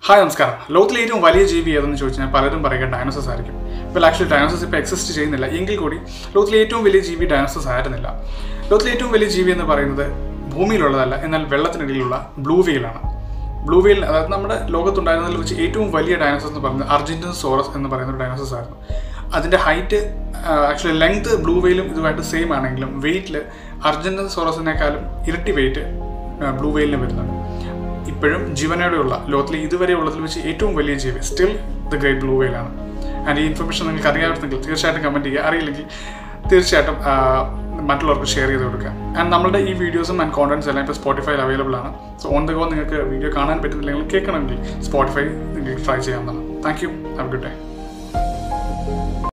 hi നമസ്കാരം ലോകത്തിലെ ഏറ്റവും വലിയ ജീവി ഏതെന്ന് ചോദിച്ചാൽ പലരും പറയുക ഡൈനോസസ് ആയിരിക്കും വെൽ ആക്ച്വലി ഡൈനോസസ് ഇപ്പോൾ എക്സിസ്റ്റ് ചെയ്യുന്നില്ല എങ്കിൽ കൂടി ലോകത്തിലെ ഏറ്റവും വലിയ ജീവി ഡൈനോസസ് ആയിരുന്നില്ല ലോകത്തിലെ ഏറ്റവും വലിയ ജീവി എന്ന് പറയുന്നത് ഭൂമിയിലുള്ളതല്ല എന്നാൽ വെള്ളത്തിനിടയിലുള്ള ബ്ലൂ വെയിലാണ് ബ്ലൂ വെയിൽ അതായത് നമ്മുടെ ലോകത്തുണ്ടായിരുന്നതിൽ വെച്ച് ഏറ്റവും വലിയ ഡൈനോസസ് എന്ന് പറയുന്നത് അർജന്റീൻ സോറസ് എന്ന് പറയുന്ന ഒരു ഡൈനോസസ് ആയിരുന്നു അതിൻ്റെ ഹൈറ്റ് ആക്ച്വലി ലെങ്ത് ബ്ലൂ വെയിലും ഇതുമായിട്ട് സെയിം ആണെങ്കിലും വെയിറ്റിൽ അർജന്റീൻ സോറസിനേക്കാളും ഇരട്ടി വെയിറ്റ് ബ്ലൂ വെയിലിന് വരുന്നുണ്ട് ഇപ്പോഴും ജീവനോടെയുള്ള ലോകത്തിലെ ഇതുവരെ ഉള്ളതിൽ വെച്ച് ഏറ്റവും വലിയ ജീവി സ്റ്റിൽ ദ ഗ്രേറ്റ് ബ്ലൂ വെയിലാണ് ആൻഡ് ഈ ഇൻഫർമേഷൻ നിങ്ങൾക്ക് അറിയാമെങ്കിൽ തീർച്ചയായിട്ടും കമൻറ്റ് ചെയ്യുക അറിയില്ലെങ്കിൽ തീർച്ചയായിട്ടും ആ, മറ്റുള്ളവർക്ക് ഷെയർ ചെയ്ത് കൊടുക്കുക ആൻഡ് നമ്മുടെ ഈ വീഡിയോസും ആൻഡ് കോണ്ടന്റ്സ് എല്ലാം ഇപ്പോൾ സ്പോട്ടിഫൈയിൽ അവൈലബിൾ ആണ് സോ ഓൺ ദ ഗോ നിങ്ങൾക്ക് വീഡിയോ കാണാൻ പറ്റുന്നില്ലെങ്കിൽ കേൾക്കണമെങ്കിൽ സ്പോട്ടിഫൈ നിങ്ങൾക്ക് ട്രൈ ചെയ്യാവുന്നതാണ് thank you have good day